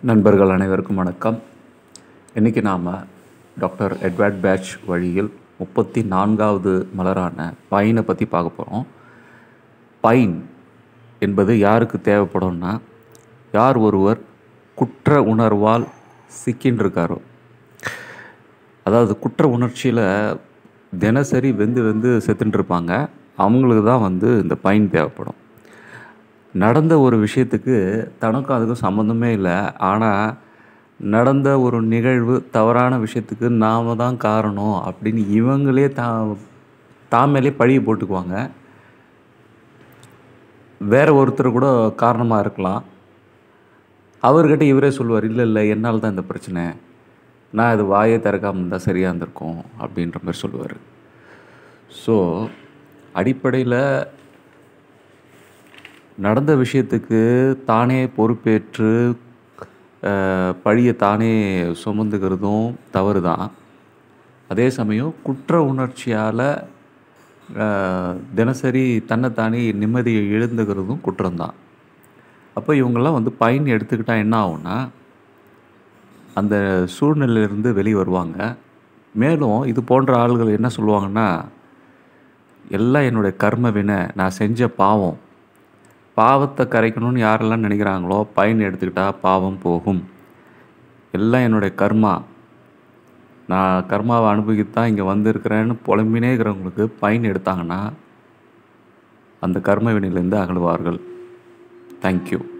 நண்பர்கள் அனைவருக்கும் வணக்கம் இன்றைக்கி நாம் டாக்டர் எட்வர்ட் பேட்ச் வழியில் முப்பத்தி நான்காவது மலரான பைனை பற்றி பார்க்க போகிறோம் பைன் என்பது யாருக்கு தேவைப்படும்னா யார் ஒருவர் குற்ற உணர்வால் சிக்கின்னு இருக்காரோ அதாவது குற்ற உணர்ச்சியில் தினசரி வெந்து வெந்து செத்துட்டு இருப்பாங்க அவங்களுக்கு தான் வந்து இந்த பைன் தேவைப்படும் நடந்த ஒரு விஷயத்துக்கு தனக்கும் அதுக்கும் சம்மந்தமே இல்லை ஆனால் நடந்த ஒரு நிகழ்வு தவறான விஷயத்துக்கு நாம் தான் காரணம் அப்படின்னு இவங்களே தா தாமேலே பழிய போட்டுக்குவாங்க வேற ஒருத்தர் கூட காரணமாக இருக்கலாம் அவர்கிட்ட இவரே சொல்லுவார் இல்லை இல்லை என்னால் தான் இந்த பிரச்சனை நான் இது வாயே திறக்காமல் இருந்தால் சரியாக இருந்திருக்கும் அப்படின்ற மாதிரி சொல்லுவார் ஸோ அடிப்படையில் நடந்த விஷயத்துக்கு தானே பொறுப்பேற்று அஹ், பழியை தானே சுமந்துக்கிறதும் தவறு தான் அதே சமயம் குற்ற உணர்ச்சியால் தினசரி தன்னைத்தானே நிம்மதியை இழந்துக்கிறதும் குற்றம்தான் அப்போ இவங்கெல்லாம் வந்து பயன் எடுத்துக்கிட்டால் என்ன ஆகும்னா அந்த சூழ்நிலையிலிருந்து வெளியே வருவாங்க மேலும் இது போன்ற ஆள்கள் என்ன சொல்லுவாங்கன்னா எல்லாம் என்னுடைய கர்ம வினை நான் செஞ்ச பாவம் பாவத்தை கரைக்கணும்னு யாரெல்லாம் நினைக்கிறாங்களோ பயன் எடுத்துக்கிட்டா பாவம் போகும் எல்லாம் என்னுடைய கர்மா நான் கர்மாவை அனுபவிக்கத்தான் இங்கே வந்திருக்கிறேன்னு புலம்பினே இருக்கிறவங்களுக்கு பயன் எடுத்தாங்கன்னா அந்த கர்ம வினையிலேருந்து அகழுவார்கள் தேங்க்யூ